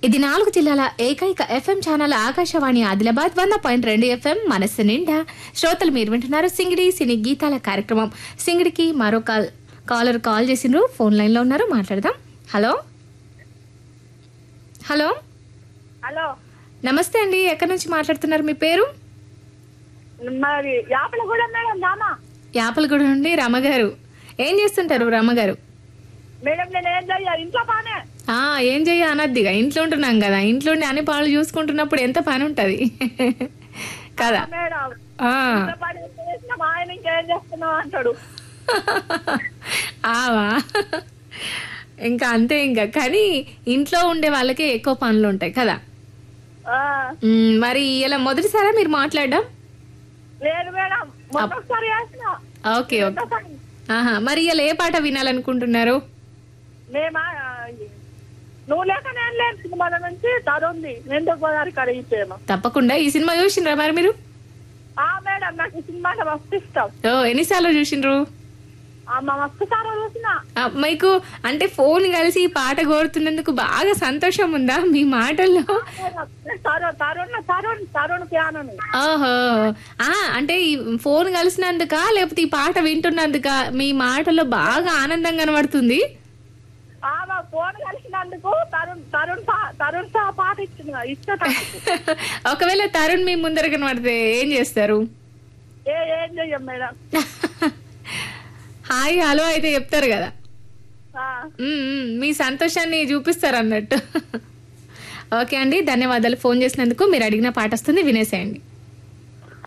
ఇది నాలుగు జిల్లాల ఏకైక ఎఫ్ఎం ఛానల్ ఆకాశవాణి ఆదిలాబాద్ వంద పాయింట్ రెండు ఎఫ్ఎం మనస్సు నిండా శ్రోతలు మీరు వింటున్నారు సింగిడి సినీ గీతాల కార్యక్రమం సింగిడికి మరో కాల్ కాలర్ కాల్ చేసిండ్రు ఫోన్ లైన్లో ఉన్నారు మాట్లాడదాం హలో హలో హలో నమస్తే అండి ఎక్కడి నుంచి మాట్లాడుతున్నారు మీ పేరు మరి యాపల కూడా మేడం రామా యాపలగూడ నుండి రమగారు ఏం చేస్తుంటారు రమగారు మేడం నేను ఏం చెయ్యాలి ఇంట్లో పానే ఆ ఏం చెయ్య అనద్దిగా ఇంట్లో ఉంటున్నాం కదా ఇంట్లో ఉండి అన్ని పనులు చూసుకుంటున్నప్పుడు ఎంత పని ఉంటది కదా మేడం ఆ ఇంట్లో పని ఎంత చేసినా మా ఆయన ఇంకేం చేస్తున్నావు అంటాడు ఆవా ఇంకా అంతే ఇంకా కానీ ఇంట్లో ఉండే వాళ్ళకే ఎక్కువ పనులు ఉంటాయి కదా ఆ, మ్, మరి ఇలా మొదటిసారా మీరు మాట్లాడడం లేదు మేడం మొన్న ఒకసారి చేసిన ఓకే ఓకే ఆహా మరి ఇలా ఏ పాట వినాలనుకుంటున్నారు మేమా ఆ, నువ్వు లేక నేను లేను సినిమాల నుంచి తరుంది ఎందుకు గోదావరి కడిగిపోయాము తప్పకుండా ఈ సినిమా చూసిండ్రా మరి మీరు ఆ మేడం నాకు ఈ సినిమా అంటే మస్తు ఇష్టం ఓ ఎన్నిసార్లు చూసిండ్రు ఆ, మా మస్తు సారా చూసిన ఆ, మీకు అంటే ఫోన్ కలిసి ఈ పాట కోరుతున్నందుకు బాగా సంతోషం ఉందా మీ మాటల్లో తరుణ్ తరుణ్ తరుణ్ తరుణ్ పియానోని ఓహో ఆ అంటే ఈ ఫోన్ కలిసినందుక లేకపోతే ఈ పాట వింటున్నందుక మీ మాటల్లో బాగా ఆనందం కనబడుతుంది ఆ మా ఫోన్ కలిసినందుకు తరుణ్ తరుణ్ పా- తరుణ్ సా పాట ఇచ్చింది ఇష్టం ఒకవేళ తరుణ్ మీ ముందర కనబడితే ఏం చేస్తారు ఏ ఏం చెయ్యం మేడం హాయ్ హలో అయితే చెప్తారు కదా ఆ, మ్మ్, మ్మ్, మీ సంతోషాన్ని చూపిస్తారు అన్నట్టు ఓకే అండి ధన్యవాదాలు ఫోన్ చేసినందుకు మీరు అడిగిన పాట వస్తుంది వినేసేయండి